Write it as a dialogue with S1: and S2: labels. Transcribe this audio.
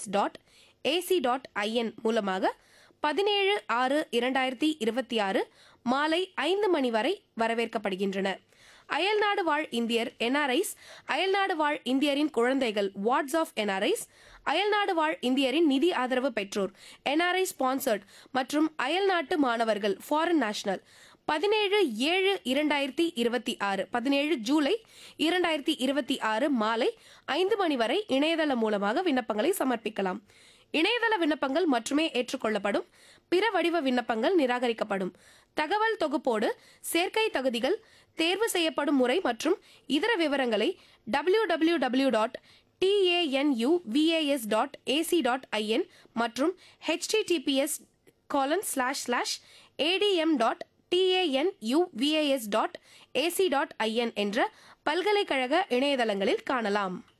S1: DPS dot AC dot IN மூலமாக பதினேழு ஆறு இரண்டாயிரத்தி இருபத்தி ஆறு மாலை ஐந்து மணி வரை வரவேற்கப்படுகின்றன அயல்நாடு வாழ் இந்தியர் என்ஆர்ஐஸ் அயல்நாடு வாழ் இந்தியரின் குழந்தைகள் வார்ட்ஸ் ஆஃப் என்ஆர்ஐஸ் அயல்நாடு வாழ் இந்தியரின் நிதி ஆதரவு பெற்றோர் என்ஆர்ஐ ஸ்பான்சர்ட் மற்றும் அயல்நாட்டு மாணவர்கள் ஃபாரின் நேஷனல் பதினேழு ஏழு இரண்டாயிரத்தி இருபத்தி ஆறு பதினேழு ஜூலை இரண்டாயிரத்தி இருபத்தி ஆறு மாலை ஐந்து மணி வரை இணையதளம் மூலமாக விண்ணப்பங்களை சமர்ப்பிக்கலாம் இணையதள விண்ணப்பங்கள் மட்டுமே ஏற்றுக்கொள்ளப்படும் பிற வடிவ விண்ணப்பங்கள் நிராகரிக்கப்படும் தகவல் தொகுப்போடு சேர்க்கை தகுதிகள் தேர்வு செய்யப்படும் முறை மற்றும் இதர விவரங்களை W W W dot TANU VAS dot AC dot IN மற்றும் HTTPS colon slash slash ADM dot TANU VAS dot AC dot IN என்ற பல்கலைக்கழக இணையதளங்களில் காணலாம்